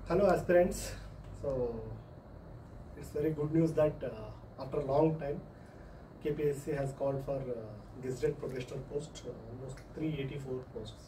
Hello, aspirants. So, it's very good news that uh, after a long time, KPSC has called for uh, Gazetted Professional post, uh, almost 384 posts.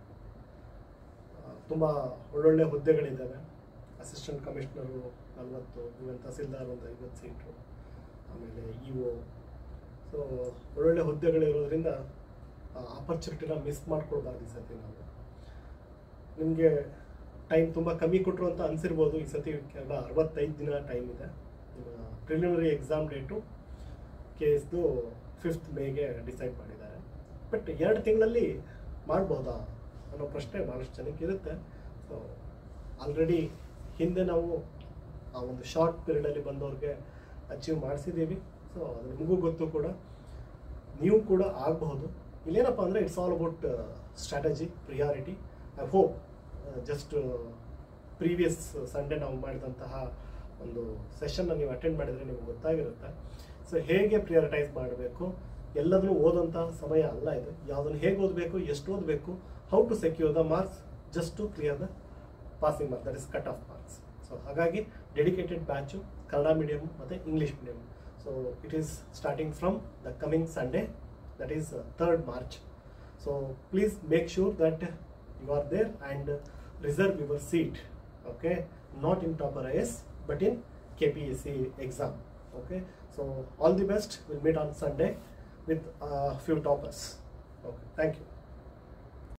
ತುಂಬ ಒಳ್ಳೊಳ್ಳೆ ಹುದ್ದೆಗಳಿದ್ದಾವೆ assistant commissioner ನಲವತ್ತು ಇವನ್ ತಹಸೀಲ್ದಾರ್ ಒಂದು ಐವತ್ತು seat ಆಮೇಲೆ E O so ಒಳ್ಳೊಳ್ಳೆ ಹುದ್ದೆಗಳಿರೋದ್ರಿಂದ ಆಪರ್ಚುನಿಟಿನ miss ಮಾಡ್ಕೊಳ್ಬಾರ್ದು ಈ ಸತಿ ನಾವು ನಿಮಗೆ ಟೈಮ್ ತುಂಬ ಕಮ್ಮಿ ಕೊಟ್ಟರು ಅಂತ ಅನಿಸಿರ್ಬೋದು ಈ ಸತಿ ಕೇವಲ ಅರವತ್ತೈದು ದಿನ ಟೈಮ್ ಇದೆ ಪ್ರಿಲಿಮಿನರಿ ಎಕ್ಸಾಮ್ ಡೇಟು ಕೆ ಎಸ್ದು ಫಿಫ್ತ್ ಮೇಗೆ ಡಿಸೈಡ್ ಮಾಡಿದ್ದಾರೆ ಬಟ್ ಎರಡು ತಿಂಗಳಲ್ಲಿ ಮಾಡ್ಬೋದಾ ಅನ್ನೋ ಪ್ರಶ್ನೆ ಭಾಳಷ್ಟು ಜನಕ್ಕೆ ಇರುತ್ತೆ ಸೊ ಆಲ್ರೆಡಿ ಹಿಂದೆ ನಾವು ಆ ಒಂದು ಶಾರ್ಟ್ ಪೀರಿಯಡಲ್ಲಿ ಬಂದವ್ರಿಗೆ ಅಚೀವ್ ಮಾಡಿಸಿದ್ದೀವಿ ಸೊ ಅದು ನಿಮಗೂ ಗೊತ್ತು ಕೂಡ ನೀವು ಕೂಡ ಆಗಬಹುದು ಇಲ್ಲೇನಪ್ಪ ಅಂದರೆ it's all about strategy priority I hope just previous Sunday ನಾವು ಮಾಡಿದಂತಹ ಒಂದು ಸೆಷನ್ನ ನೀವು ಅಟೆಂಡ್ ಮಾಡಿದರೆ ನಿಮ್ಗೆ ಗೊತ್ತಾಗಿರುತ್ತೆ ಸೊ ಹೇಗೆ ಪ್ರಿಯಾರಿಟೈಸ್ ಮಾಡಬೇಕು ಎಲ್ಲದನ್ನು ಓದೋಂತಹ ಸಮಯ ಅಲ್ಲ ಇದು ಯಾವುದನ್ನು ಹೇಗೆ ಓದಬೇಕು ಎಷ್ಟು ಓದಬೇಕು how to secure the marks just to clear the passing marks that is cut off marks so ಹಾಗಾಗಿ ಡೆಡಿಕೇಟೆಡ್ ಬ್ಯಾಚು ಕನ್ನಡ ಮೀಡಿಯಮ್ ಮತ್ತು English medium so it is starting from the coming Sunday that is third March so please make sure that you are there and reserve your seat okay not in topper is but in kpsc exam okay so all the best we'll meet on sunday with a few toppers okay thank you